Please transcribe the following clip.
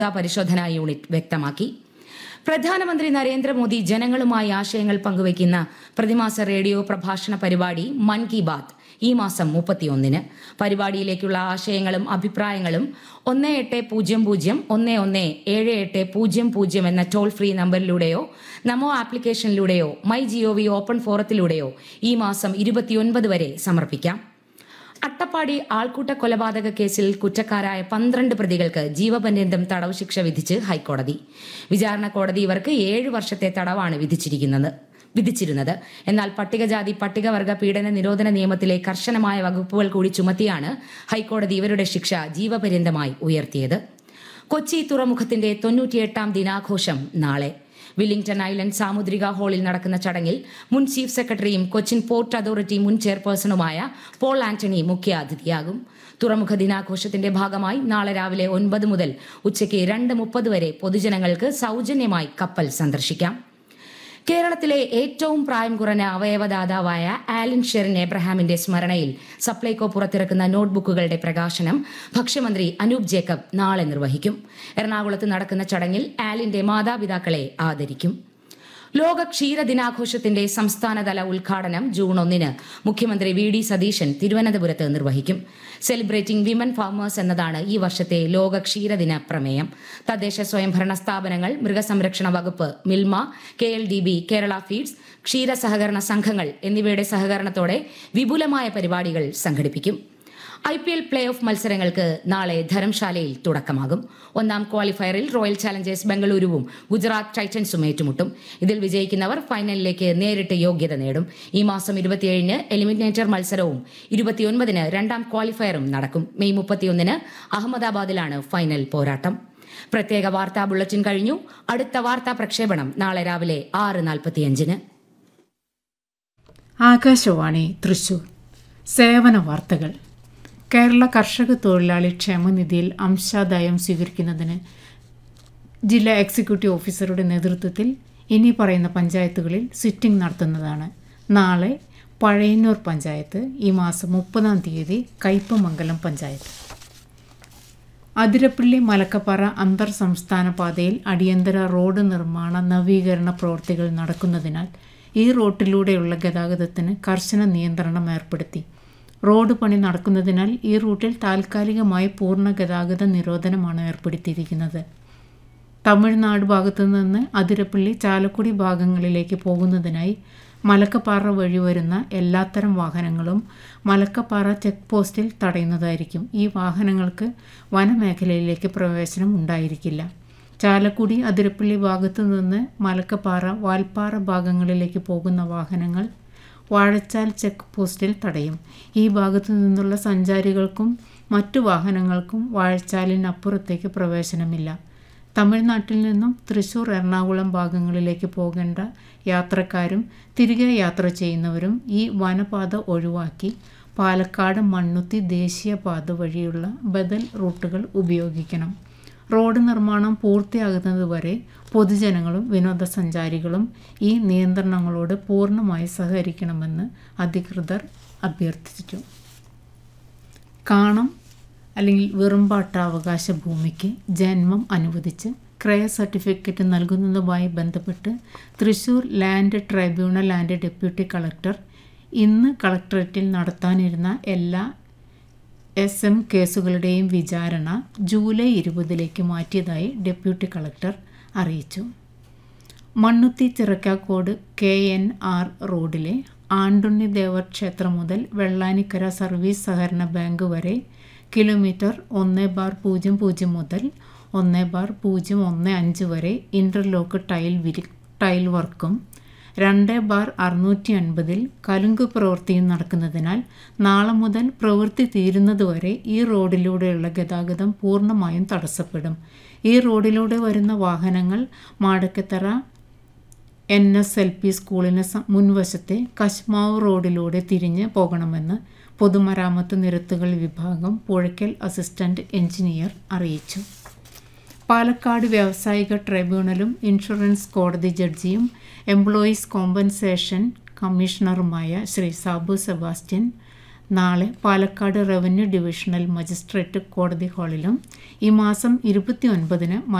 പരിശോധനാ യൂണിറ്റ് വ്യക്തമാക്കി പ്രധാനമന്ത്രി നരേന്ദ്രമോദി ജനങ്ങളുമായി ആശയങ്ങൾ പങ്കുവയ്ക്കുന്ന പ്രതിമാസ റേഡിയോ പ്രഭാഷണ പരിപാടി മൻ കി ബാത്ത് ഈ മാസം മുപ്പത്തിയൊന്നിന് പരിപാടിയിലേക്കുള്ള ആശയങ്ങളും അഭിപ്രായങ്ങളും ഒന്ന് എട്ട് പൂജ്യം പൂജ്യം ഒന്ന് ഒന്ന് ഏഴ് എട്ട് പൂജ്യം പൂജ്യം എന്ന ടോൾ ഫ്രീ നമ്പറിലൂടെയോ നമോ ആപ്ലിക്കേഷനിലൂടെയോ മൈ ജിഒ വി ഓപ്പൺ ഫോറത്തിലൂടെയോ ഈ മാസം ഇരുപത്തിയൊൻപത് വരെ സമർപ്പിക്കാം അട്ടപ്പാടി ആൾക്കൂട്ട കൊലപാതക കേസിൽ കുറ്റക്കാരായ പന്ത്രണ്ട് പ്രതികൾക്ക് ജീവപര്യന്തം തടവ് ശിക്ഷ വിധിച്ച് ഹൈക്കോടതി വിചാരണ കോടതി ഇവർക്ക് ഏഴ് വർഷത്തെ തടവാണ് വിധിച്ചിരിക്കുന്നത് വിധിച്ചിരുന്നത് എന്നാൽ പട്ടികജാതി പട്ടികവർഗ പീഡന നിരോധന നിയമത്തിലെ കർശനമായ വകുപ്പുകൾ കൂടി ചുമത്തിയാണ് ഹൈക്കോടതി ഇവരുടെ ശിക്ഷ ജീവപര്യന്തമായി ഉയർത്തിയത് കൊച്ചി തുറമുഖത്തിന്റെ തൊണ്ണൂറ്റിയെട്ടാം ദിനാഘോഷം നാളെ വില്ലിംഗ്ടൺ ഐലൻഡ് സാമുദ്രിക ഹാളിൽ നടക്കുന്ന ചടങ്ങിൽ മുൻ ചീഫ് സെക്രട്ടറിയും കൊച്ചിൻ പോർട്ട് അതോറിറ്റി മുൻ ചെയർപേഴ്സണുമായ പോൾ ആന്റണി മുഖ്യാതിഥിയാകും തുറമുഖ ദിനാഘോഷത്തിന്റെ ഭാഗമായി നാളെ രാവിലെ ഒൻപത് മുതൽ ഉച്ചയ്ക്ക് രണ്ട് മുപ്പത് വരെ പൊതുജനങ്ങൾക്ക് സൗജന്യമായി കപ്പൽ സന്ദർശിക്കാം കേരളത്തിലെ ഏറ്റവും പ്രായം കുറഞ്ഞ അവയവദാതാവായ ആലിൻ ഷെറിൻ എബ്രഹാമിന്റെ സ്മരണയിൽ സപ്ലൈകോ പുറത്തിറക്കുന്ന നോട്ട്ബുക്കുകളുടെ പ്രകാശനം ഭക്ഷ്യമന്ത്രി അനൂപ് ജേക്കബ് നാളെ നിർവഹിക്കും എറണാകുളത്ത് നടക്കുന്ന ചടങ്ങിൽ ആലിന്റെ മാതാപിതാക്കളെ ആദരിക്കും ലോക ക്ഷീര ദിനാഘോഷത്തിന്റെ സംസ്ഥാനതല ഉദ്ഘാടനം ജൂൺ ഒന്നിന് മുഖ്യമന്ത്രി വി ഡി സതീശൻ തിരുവനന്തപുരത്ത് നിർവഹിക്കും സെലിബ്രേറ്റിംഗ് വിമൻ ഫാർമേഴ്സ് എന്നതാണ് ഈ വർഷത്തെ ലോക ക്ഷീരദിന പ്രമേയം തദ്ദേശ സ്വയംഭരണ സ്ഥാപനങ്ങൾ മൃഗസംരക്ഷണ വകുപ്പ് Milma K L D B Kerala feeds ക്ഷീര സഹകരണ സംഘങ്ങൾ എന്നിവയുടെ സഹകരണത്തോടെ വിപുലമായ പരിപാടികൾ സംഘടിപ്പിക്കും I P L play off മത്സരങ്ങൾക്ക് നാളെ ധരംശാലയിൽ തുടക്കമാകും ഒന്നാം ക്വാളിഫയറിൽ റോയൽ ചാലഞ്ചേഴ്സ് ബംഗളൂരുവും ഗുജറാത്ത് ടൈറ്റൻസും ഏറ്റുമുട്ടും ഇതിൽ വിജയിക്കുന്നവർ ഫൈനലിലേക്ക് നേരിട്ട് യോഗ്യത നേടും ഈ മാസം ഇരുപത്തിയേഴിന് എലിമിനേറ്റർ മത്സരവും ഇരുപത്തിയൊൻപതിന് രണ്ടാം ക്വാളിഫയറും നടക്കും മെയ് മുപ്പത്തിയൊന്നിന് അഹമ്മദാബാദിലാണ് ഫൈനൽ പോരാട്ടം പ്രത്യേക വാർത്താ ബുള്ളറ്റിൻ കഴിഞ്ഞു അടുത്ത വാർത്താ പ്രക്ഷേപണം നാളെ രാവിലെ ആറ് നാൽപ്പത്തിയഞ്ചിന് ആകാശവാണി തൃശൂർ സേവന വാർത്തകൾ കേരള കർഷക തൊഴിലാളി ക്ഷേമനിധിയിൽ അംശാദായം സ്വീകരിക്കുന്നതിന് ജില്ലാ എക്സിക്യൂട്ടീവ് ഓഫീസറുടെ നേതൃത്വത്തിൽ ഇനി പറയുന്ന പഞ്ചായത്തുകളിൽ സിറ്റിംഗ് നടത്തുന്നതാണ് നാളെ പഴയന്നൂർ പഞ്ചായത്ത് ഈ മാസം മുപ്പതാം തീയതി കയ്പമംഗലം പഞ്ചായത്ത് അതിരപ്പള്ളി മലക്കപ്പാറ അന്തർ സംസ്ഥാന പാതയിൽ അടിയന്തര റോഡ് നിർമ്മാണ നവീകരണ പ്രവൃത്തികൾ നടക്കുന്നതിനാൽ ഈ റൂട്ടിലൂടെയുള്ള ഗതാഗതത്തിന് കർശന നിയന്ത്രണം ഏർപ്പെടുത്തി റോഡ് പണി നടക്കുന്നതിനാൽ ഈ റൂട്ടിൽ താൽക്കാലികമായി പൂർണ്ണ ഗതാഗത നിരോധനമാണ് ഏർപ്പെടുത്തിയിരിക്കുന്നത് തമിഴ്നാട് ഭാഗത്തു നിന്ന് അതിരപ്പള്ളി ചാലക്കുടി ഭാഗങ്ങളിലേക്ക് പോകുന്നതിനായി മലക്കപ്പാറ വഴി വരുന്ന എല്ലാത്തരം വാഹനങ്ങളും മലക്കപ്പാറ ചെക്ക് പോസ്റ്റിൽ തടയുന്നതായിരിക്കും ഈ വാഹനങ്ങൾക്ക് വനമേഖലയിലേക്ക് പ്രവേശനം ഉണ്ടായിരിക്കില്ല ചാലക്കുടി അതിരപ്പള്ളി ഭാഗത്തു നിന്ന് മലക്കപ്പാറ വാൽപ്പാറ ഭാഗങ്ങളിലേക്ക് പോകുന്ന വാഹനങ്ങൾ വാഴച്ചാൽ ചെക്ക് പോസ്റ്റിൽ തടയും ഈ ഭാഗത്തു നിന്നുള്ള സഞ്ചാരികൾക്കും മറ്റു വാഹനങ്ങൾക്കും വാഴച്ചാലിനപ്പുറത്തേക്ക് പ്രവേശനമില്ല തമിഴ്നാട്ടിൽ നിന്നും തൃശൂർ എറണാകുളം ഭാഗങ്ങളിലേക്ക് പോകേണ്ട യാത്രക്കാരും തിരികെ യാത്ര ചെയ്യുന്നവരും ഈ വനപാത ഒഴിവാക്കി പാലക്കാട് മണ്ണുത്തി ദേശീയപാത വഴിയുള്ള ബദൽ റൂട്ടുകൾ ഉപയോഗിക്കണം റോഡ് നിർമ്മാണം പൂർത്തിയാകുന്നതുവരെ പൊതുജനങ്ങളും വിനോദസഞ്ചാരികളും ഈ നിയന്ത്രണങ്ങളോട് പൂർണ്ണമായി സഹകരിക്കണമെന്ന് അധികൃതർ അഭ്യർത്ഥിച്ചു കാണം അല്ലെങ്കിൽ വെറുമ്പാട്ടാവകാശ ഭൂമിക്ക് ജന്മം അനുവദിച്ച് ക്രയ സർട്ടിഫിക്കറ്റ് നൽകുന്നതുമായി ബന്ധപ്പെട്ട് Thrissur land tribunal and deputy collector ഇന്ന് കളക്ടറേറ്റിൽ നടത്താനിരുന്ന എല്ലാ എസ് എം കേസുകളുടെയും വിചാരണ ജൂലൈ ഇരുപതിലേക്ക് മാറ്റിയതായി ഡെപ്യൂട്ടി കളക്ടർ അറിയിച്ചു Mannuthy Chirakkakode K N R റോഡിലെ ആണ്ടുണ്ണി ദേവർ ക്ഷേത്രം മുതൽ വെള്ളാനിക്കര സർവീസ് സഹകരണ ബാങ്ക് വരെ കിലോമീറ്റർ ഒന്ന് ബാർ പൂജ്യം പൂജ്യം മുതൽ ഒന്ന് ബാർ പൂജ്യം ഒന്ന് അഞ്ച് വരെ ഇൻ്റർലോക്ക് ടൈൽ വിരി ടൈൽ വർക്കും രണ്ട് ബാർ അറുന്നൂറ്റി അൻപതിൽ കലുങ്ക് പ്രവൃത്തിയും നടക്കുന്നതിനാൽ നാളെ മുതൽ പ്രവൃത്തി തീരുന്നതുവരെ ഈ റോഡിലൂടെയുള്ള ഗതാഗതം പൂർണ്ണമായും തടസ്സപ്പെടും ഈ റോഡിലൂടെ വരുന്ന വാഹനങ്ങൾ Madakkathara N S L P സ്കൂളിന് മുൻവശത്തെ കശ്മാവ് റോഡിലൂടെ തിരിഞ്ഞ് പോകണമെന്ന് പൊതുമരാമത്ത് നിരത്തുകൾ വിഭാഗം പുഴയ്ക്കൽ അസിസ്റ്റന്റ് എഞ്ചിനീയർ അറിയിച്ചു പാലക്കാട് വ്യാവസായിക ട്രൈബ്യൂണലും ഇൻഷുറൻസ് കോടതി ജഡ്ജിയും എംപ്ലോയീസ് കോമ്പൻസേഷൻ കമ്മീഷണറുമായ ശ്രീ സാബു സെബാസ്റ്റ്യൻ നാളെ പാലക്കാട് റവന്യൂ ഡിവിഷണൽ മജിസ്ട്രേറ്റ് കോടതി ഹാളിലും ഈ മാസം ഇരുപത്തി ഒൻപതിന്